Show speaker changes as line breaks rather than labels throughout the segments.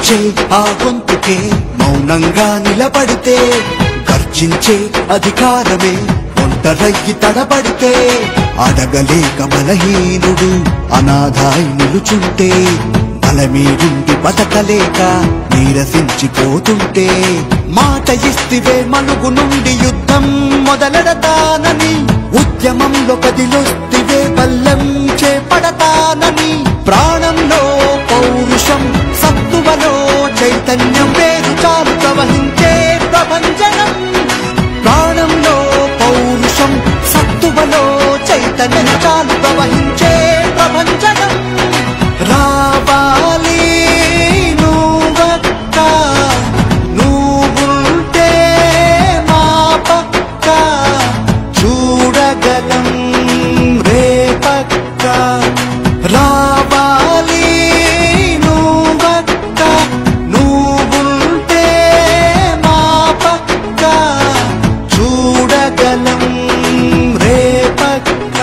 వినిపించే ఆ గొంతుకే మౌనంగా నిలబడితే గర్జించే అధికారమే ఒంటరయ్యి తడబడితే అడగలేక బలహీనుడు అనాథాయి నిలుచుంటే బలమీడుండి బతకలేక నీరసించిపోతుంటే మాట ఇస్తివే మనుగు నుండి యుద్ధం మొదలెడతానని ఉద్యమంలో కదిలొస్తివే బల్లెం చేపడతానని ప్రాణంలో పౌరుషం సత్తువలో చైతన్యం వేరు చాలు ప్రవహించే ప్రభంజనం ప్రాణంలో పౌరుషం సత్తువలో చైతన్యం చాలు ప్రవహించే ప్రభంజనం రావాలి నువ్వక్క నువ్వుంటే మా పక్క చూడగలం రేపక్క రావాలి నువ్వక్క నువ్వుంటే మా పక్క చూడగలం రేపక్క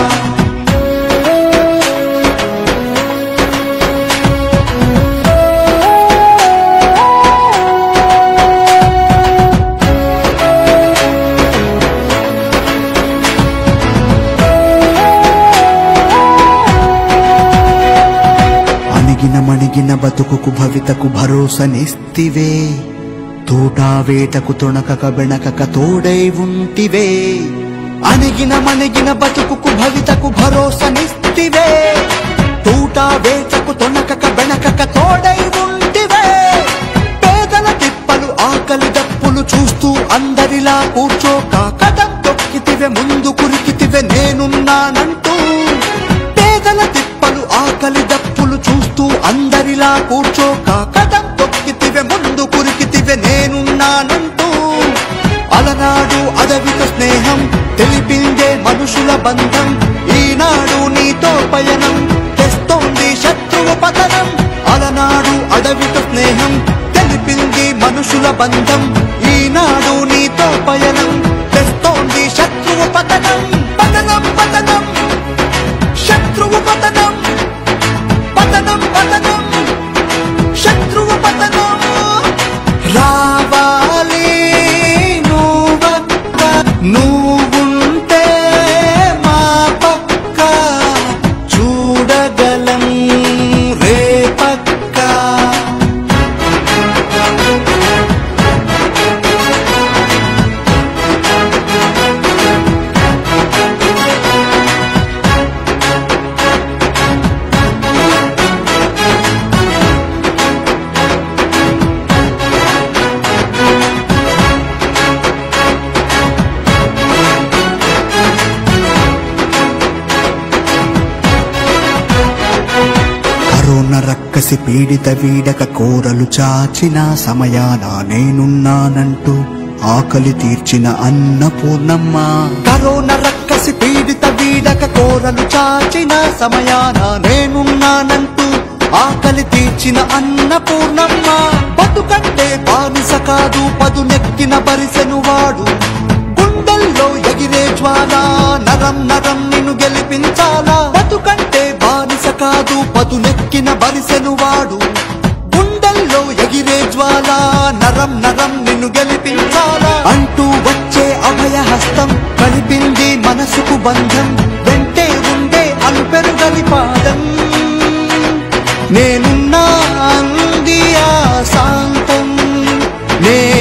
అణిగిన మణిగిన బతుకుకు భవితకు భరోసనిస్తివే తోటా వేటకు తొణకక బెణకక తోడై ఉంటివే అణిగిన మణిగిన బతుకుకు భవితకు భరోసనిస్తివే తూటా వేటకు తొణకక బెణకక తోడై ఉంటివే పేదల తిప్పలు ఆకలి దప్పులు చూస్తూ అందరిలా కూర్చోక కథం తొక్కితివే ముందు కురికితివే నేనున్నానంటూ పేదల తిప్పలు ఆకలి దప్పులు చూస్తూ అందరిలా కూర్చోక కథం తొక్కితివే ముందు కురికితివే నేనున్నానంటూ అలనాడు అడవితో స్నేహం తెలిపిందే మనుషుల బంధం ఈనాడు నీతో పయనం తెస్తోంది శత్రువు పతనం అలనాడు అడవితో స్నేహం తెలిపింది మనుషుల బంధం ఈనాడు నీతో పయనం తెస్తోంది శత్రువు పతనం పతనం పతనం శత్రువు పతనం పతనం పతనం శత్రువు పతనం రావాలి నువ్వక్క నువ్వుంటే మా పక్క చూడగలం రేపక్క కరోనా రక్కసి పీడిత వీడక కోరలు చాచిన సమయాన నేనున్నానంటూ ఆకలి తీర్చిన అన్నపూర్ణమ్మ కరోనా రక్కసి పీడిత వీడక కోరలు చాచిన సమయాన నేనున్నానంటూ ఆకలి తీర్చిన అన్నపూర్ణమ్మ బతుకంటే బానిస కాదు పదునెక్కిన బరిసెను వాడు గుండెల్లో ఎగిరే జ్వాల నరం నరం నిన్ను గెలిపించాలా బతుకంటే బానిస కాదు పదునెక్కిన బరిసెను వాడు గుండెల్లో ఎగిరే జ్వాల నరం నరం నిన్ను గెలిపించాలా అంటూ వచ్చే అభయ హస్తం కలిపింది మనసుకు బంధం వెంటే ఉండే అలుపెరుగలి పాదం నేనున్నా అంది ఆ శాంతం నే